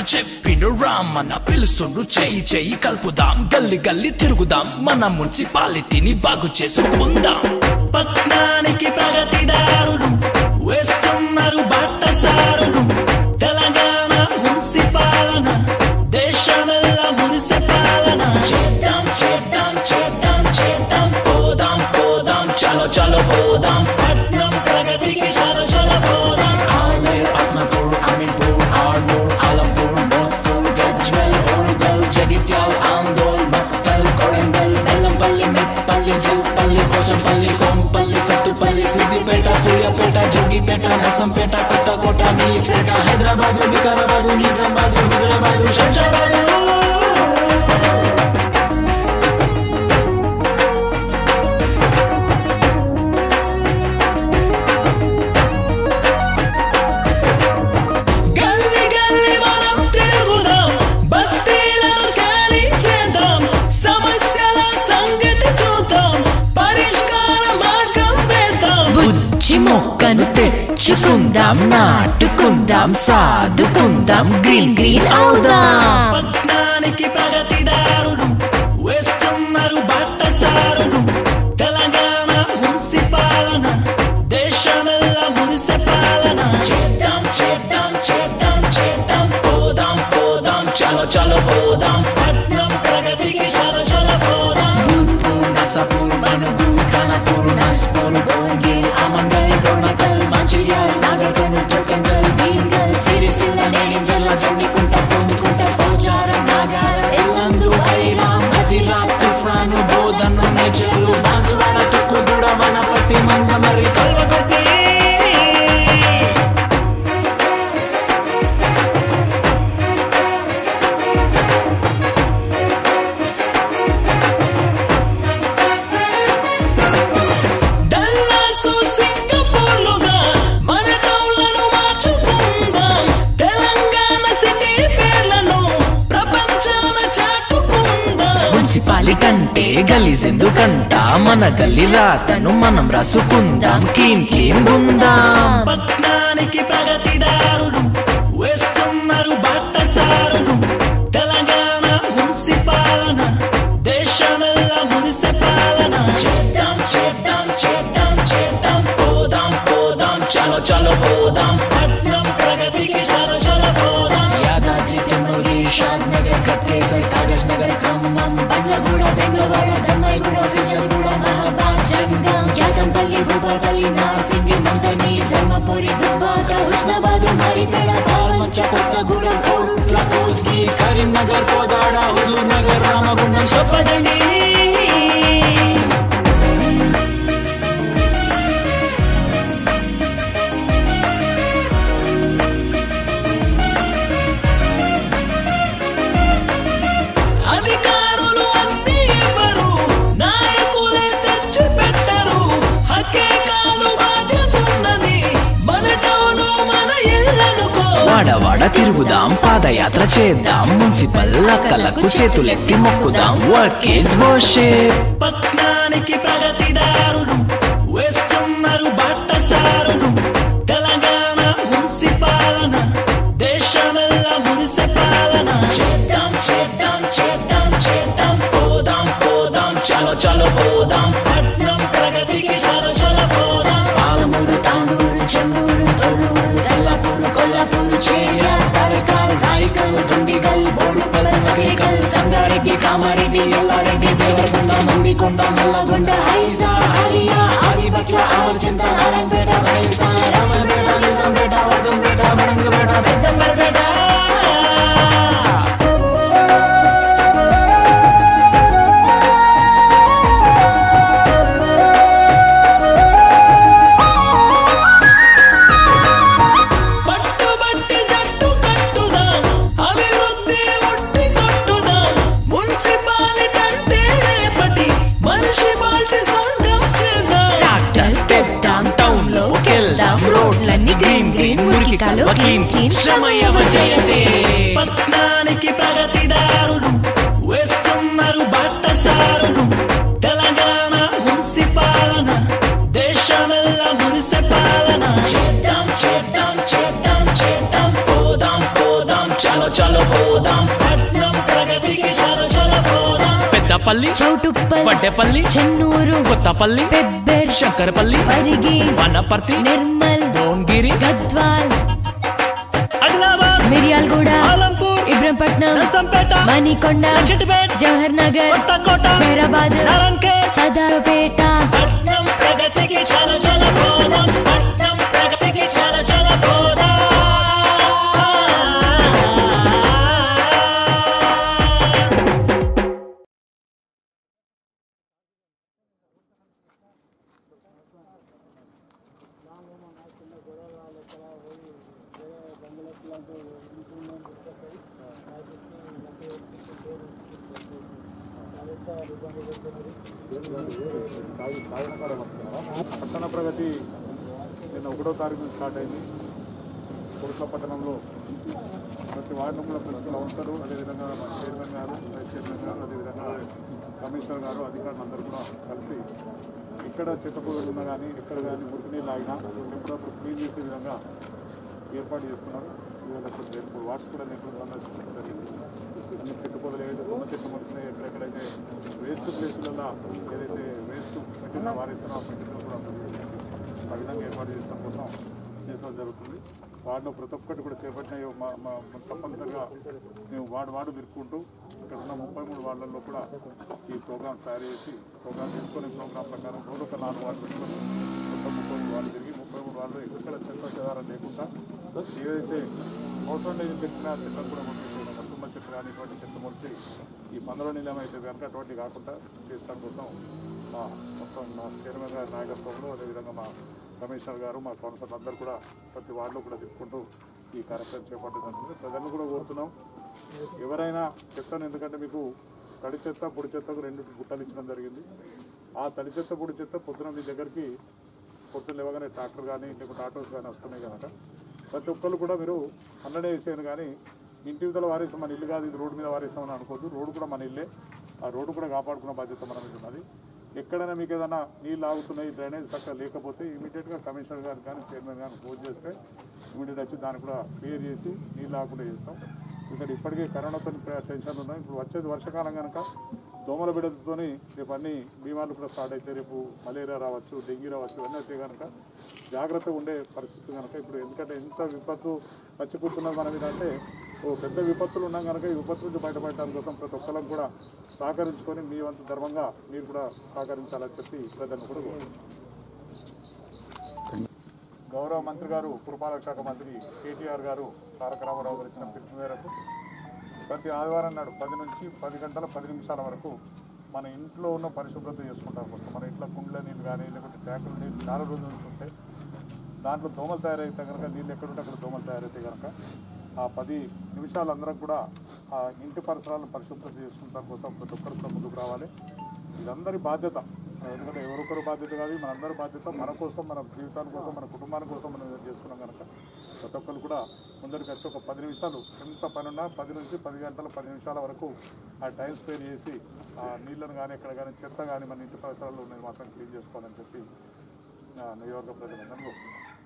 చెప్పిండు రామన్న పిలుస్తుండు చెయ్యి చెయ్యి కలుపుదాం గల్లి గల్లి తిరుగుదాం మన మున్సిపాలిటీని బాగు చేసుకుందాం పట్నానికి ప్రగతిదారుడు వేస్తున్నారు బాటసారులు తెలంగాణ మున్సిపాలన దేశమెల్ల మున్సిపాలన చేద్దాం చేద్దాం చేద్దాం చేద్దాం పోదాం పోదాం చలో చలో పోదాం పట్నం ప్రగతికి చలో చలో పోదాం ఆలేరు ఆత్మకూరు అమీన్పూర్ ఆర్మూర్ ఆలంపూర్ మోత్తూర్ గజ్వెల్ ఓరుగల్ జగిత్యాల్ ఆందోల్ మత్తల్ కొరంగల్ బెల్లంపల్లి మెట్పల్లి జిల్పల్లి పోచంపల్లి కోంపల్లి సత్తుపల్లి సిద్దిపేట సూర్యాపేట జోగిపేట నర్సంపేట కొత్తకోట మీపేట హైదరాబాద్ వికారాబాద్ నిజామాబాద్ హుజరాబాద్ శంషాబాద్ గల్లి గల్లి మనం తిరుగుదాం బస్తీలను సాధించేద్దాం సమస్యల సంగతి చూద్దాం పరిష్కార మార్గం వేద్దాం బుజ్జి మొక్కను తెచ్చుకుందాం నాటుకుందాం సాదుకుందాం గ్రీన్ గ్రీన్ అవుదాం పట్నానికి ప్రగతిదారుడు వేస్తున్నారు బాటసారులు తెలంగాణ మున్సిపాలన దేశమెల్ల మున్సిపాలన చేద్దాం చేద్దాం చేద్దాం చేద్దాం పోదాం పోదాం చలో చలో పోదాం పట్నం ప్రగతికి చలో చలో పోదాం భూత్పూర్ నసపూర్ మనుగు ఖానాపూర్ నస్పూర్ భోంగిల్ అమంగల్ కొనకల్ మంచిర్యాల్ నాగర్కర్నూల్ తొక్కంజల్ భీంగల్ సిరిసిల్ల నేడింజల్ జమ్మికుంట పొందుకుంట పోచారం నాగారం ఎల్లందు ఐరాం అదిరా తుఫాను బోధను నెజలు బాన్సువాడ తుక్కుగూడ వనపర్తి మంగమరి కల్వకుర్తి డల్లాసు సింగపూర్లుగా మన టౌన్లను మార్చుకుందాం తెలంగాణ సిటీ పేర్లను ప్రపంచాన చాటుకుందాం మున్సిపాలిటీ అంటే గలీజ్ ఎందుకంట మన గల్లి రాతను మనం రాసుకుందాం క్లీన్ క్లీన్ గుందాం పట్నానికి ప్రగతిదారుడు వేస్తున్నారు బాటసారులు తెలంగాణ మున్సిపాలన దేశమెల్ల మున్సిపాలన చేద్దాం చేద్దాం చేద్దాం చేద్దాం పోదాం పోదాం చలో చలో పోదాం పట్నం ప్రగతికి చలో చలో పోదాం యాదాద్రి తిమ్మూరి షాద్ నగర్ కట్టేసర్ కాగజ్ నగర్ ఖమ్మం బండ్లగూడ వెంగవాడ దమ్మాయిగూడ ఫిజల్గూడ మహాబాద్ జంగం యాదంపల్లి భూపాలపల్లి నాసింగి మంతని ధర్మపురి దుబ్బాక హుస్నాబాద్ మరిపేడ పాల్మంచ కొత్తగూడెం కోరుట్ల కోస్గి కరీంనగర్ కోదాడ హుజూర్ నగర్ రామగుండం చొప్పదండి అధికారులు అన్ని ఇవ్వరు నాయకులే తెచ్చి పెట్టరు హక్కే కాదు బాధ్యతున్నది మన టౌను మన ఇళ్ళనుకో వాడవాడ తిరుగుదాం పాదయాత్ర చేద్దాం మున్సిపల్ అక్కలకు చేతులెత్తి మొక్కుదాం వర్క్ ఈజ్ వర్షిప్ పట్నానికి ప్రగతిదారుడు వేస్తున్నారు బాటసారులు తెలంగాణ మున్సిపాలన దేశమెల్ల మున్సిపాలన చేద్దాం చేద్దాం చేద్దాం చేద్దాం పోదాం పోదాం చలో చలో పోదాం పట్నం ప్రగతికి చలో చలో పోదాం పాలమూరు తాండూరు చెన్నూరు తొర్రూరు తెల్లపూరు కొల్లాపూరు చేయ పరకాల్ రాయకల్ దుండిగల్ బోడుపల్ నగరికల్ సంగారెడ్డి కామారెడ్డి ఎల్లారెడ్డి దేవరకొండ మందికొండ నల్లగొండ హైజా హరియా ఆదిపట్ల అమర్చింత నారాయణపేట బైసా రామపేట నిజాంపేట వదంపేట బడంగపేట పెద్దంబరపేట పట్టుబట్టి జట్టు కట్టుదాం అభివృద్ధి ఒట్టి కొట్టుదాం మున్సిపాలిటీ అంటే రేపటి మున్సిపాలిటీ స్వర్గం చేద్దాం డాక్టర్ తెద్దాం టౌన్ లోకి వెళ్దాం రోడ్లన్నీ గ్రీన్ గ్రీన్ మురికి కాలువ క్లీన్ క్లీన్ శ్రమయవ జయతే పట్నానికి ప్రగతిదారుడు వేస్తున్నారు బాటసారులు తెలంగాణ మున్సిపాలన దేశమెల్ల మున్సిపాలన చేద్దాం చేద్దాం చేద్దాం చేద్దాం పోదాం పోదాం చలో చలో అనకాపల్లి చౌటుప్పల్ వడ్డేపల్లి చెన్నూరు కొత్తపల్లి పెబ్బేర్ శంకరపల్లి పరిగి వనపర్తి నిర్మల్ భువనగిరి గద్వాల్ ఆదిలాబాద్ మిర్యాలగూడ ఆలంపూర్ ఇబ్రహంపట్నం నర్సంపేట మణికొండ లక్షటిపేట్ జవహర్ నగర్ కొత్తకోట సైరాబాద్ నారాయణఖేడ్ సదాపేట పట్నం ప్రగతికి చల చల పోదాం పట్నం ప్రగతికి చల చల పోదాం పట్టణ ప్రగతి నిన్న ఒకటో తారీఖు నుంచి స్టార్ట్ అయింది కురుట్ల పట్టణంలో ప్రతి వార్డు కూడా ప్రతి కౌన్సిలర్ అదేవిధంగా మా చైర్మన్ గారు వైస్ చైర్మన్ గారు అదేవిధంగా కమిషనర్ గారు అధికారులు అందరూ కూడా కలిసి ఎక్కడ చెత్త పొగలు ఉన్నా కానీ ఎక్కడ కానీ మురికి నీళ్ళు ఆగినా ఎప్పుడప్పుడు క్లీన్ చేసే విధంగా ఏర్పాటు చేసుకున్నారు ఇవాళ కొన్ని రెండు మూడు వార్డ్స్ కూడా నేను సందర్శించడం జరిగింది అన్ని చెట్టు పొదలు ఏదైతే దొమ్మ చెట్లు మొలిచినాయి ఎక్కడెక్కడైతే వేస్ట్ ప్లేసులలో ఏదైతే వేస్ట్ పెట్టిన వారేసారో ఆ పెట్టిన కూడా అంతా తీసేసి ఆ విధంగా ఏర్పాటు చేయడం కోసం చేసడం జరుగుతుంది వార్డులో ప్రతి ఒక్కటి కూడా చేపట్టిన మా మా తప్పనిసరిగా మేము వార్డు వార్డు తిరుక్కుంటూ ఇక్కడ ఉన్న ముప్పై మూడు వార్డులలో కూడా ఈ ప్రోగ్రామ్ తయారు చేసి ప్రోగ్రామ్ తీసుకొని ప్రోగ్రామ్ ప్రకారం రోజు ఒక నాలుగు వార్డు పెట్టుకొని మొత్తం ముప్పై మూడు వార్డు తిరిగి ముప్పై మూడు వార్డు ఎక్కడ చెత్త చెదారం లేకుండా ఏదైతే అవసరం లేని చెట్టిన చెట్లను కూడా మొలిపించుకున్నాం తుమ్మ చెట్టు కానీ ఇటువంటి చెట్లు మొలిచి ఈ పందుల నిలయం అయితే కనుక అటువంటి కాకుండా చేస్తాం కోసం మా మొత్తం మా చైర్మన్ గారి నాయకత్వంలో అదేవిధంగా మా కమిషనర్ గారు మా కౌన్సిలర్ అందరూ కూడా ప్రతి వార్డులో కూడా తిప్పుకుంటూ ఈ కార్యక్రమం చేపట్టడం ప్రజలను కూడా కోరుతున్నాం ఎవరైనా చెత్తను ఎందుకంటే మీకు తడి చెత్త పొడి చెత్తకు రెండు గుట్టలు ఇచ్చడం జరిగింది ఆ తడి చెత్త పొడి చెత్త పొద్దున మీ దగ్గరికి పొద్దున లేవగానే ట్రాక్టర్ కానీ లేకుంటే ఆటోస్ కానీ వస్తున్నాయి కనుక ప్రతి ఒక్కరు కూడా మీరు అన్నడే వేసాను కానీ ఇంటి ఇవతల వారేసాం మన ఇల్లు కాదు ఇది రోడ్డు మీద వారేసామని అనుకోవద్దు రోడ్డు కూడా మన ఇల్లే ఆ రోడ్డు కూడా కాపాడుకున్న బాధ్యత మన మీద ఉన్నది ఎక్కడైనా మీకు ఏదైనా నీళ్ళు ఆగుతున్నాయి డ్రైనేజ్ చక్కగా లేకపోతే ఇమీడియట్గా కమిషనర్ గారు కానీ చైర్మన్ గారిని ఫోన్ చేస్తే ఇమీడియట్ వచ్చి దాన్ని కూడా క్లియర్ చేసి నీళ్ళు ఆగకుండా చేస్తాం ఇక్కడ ఇప్పటికే కరోనాతో టెన్షన్ ఉన్నాయి ఇప్పుడు వచ్చేది వర్షాకాలం కనుక దోమల బిడ్డతో రేపు అన్ని బీమార్లు కూడా స్టార్ట్ అయితే రేపు మలేరియా రావచ్చు డెంగీ రావచ్చు ఇవన్నీ అయితే కనుక జాగ్రత్తగా ఉండే పరిస్థితి కనుక ఇప్పుడు ఎందుకంటే ఎంత విపత్తు వచ్చి కూర్చున్నది మన మీద అంటే ఓ పెద్ద విపత్తులు ఉన్నాం కనుక ఈ విపత్తు నుంచి బయటపడటానికి కోసం ప్రతి ఒక్కరికి కూడా సహకరించుకొని మీ వంతు ధర్మంగా మీరు కూడా సహకరించాలని చెప్పి ప్రజలను కూడా కోరుతున్నాం. గౌరవ మంత్రి గారు పురపాలక శాఖ మంత్రి కేటీఆర్ గారు తారక రామారావు గారు ఇచ్చిన పిలుపు మేరకు ప్రతి ఆదివారం నాడు పది నుంచి పది గంటల పది నిమిషాల వరకు మన ఇంట్లో ఉన్న పరిశుభ్రత చేసుకుంటాం కోసం మన ఇంట్లో కుండ్ల నీళ్ళు కానీ లేకపోతే ట్యాంకుల నీళ్ళు చాలా రోజులు ఉంటుంటే దాంట్లో దోమలు తయారైతే కనుక నీళ్ళు ఎక్కడుంటే అక్కడ దోమలు తయారైతే కనుక ఆ పది నిమిషాలు అందరం కూడా ఆ ఇంటి పరిసరాలను పరిశుభ్రత చేసుకుంటాం కోసం ప్రతి ఒక్కరు కూడా ముందుకు రావాలి ఇదందరి బాధ్యత ఎందుకంటే ఎవరొకరు బాధ్యత కాదు ఇది మనందరి బాధ్యత మన కోసం మన జీవితాల కోసం మన కుటుంబాల కోసం మనం ఇది చేసుకున్నాం కనుక ప్రతి ఒక్కరు కూడా ముందరికి వచ్చి ఒక పది నిమిషాలు ఎంత పని ఉన్నా పది నుంచి పది గంటల పది నిమిషాల వరకు ఆ టైం స్పేర్ చేసి ఆ నీళ్ళను కానీ ఎక్కడ కానీ చెత్త కానీ మన ఇంటి పరిసరాల్లో ఉన్నది మాత్రం క్లీన్ చేసుకోవాలని చెప్పి ఆ, నియోజక ప్రజలందరూ కోరుతున్నాను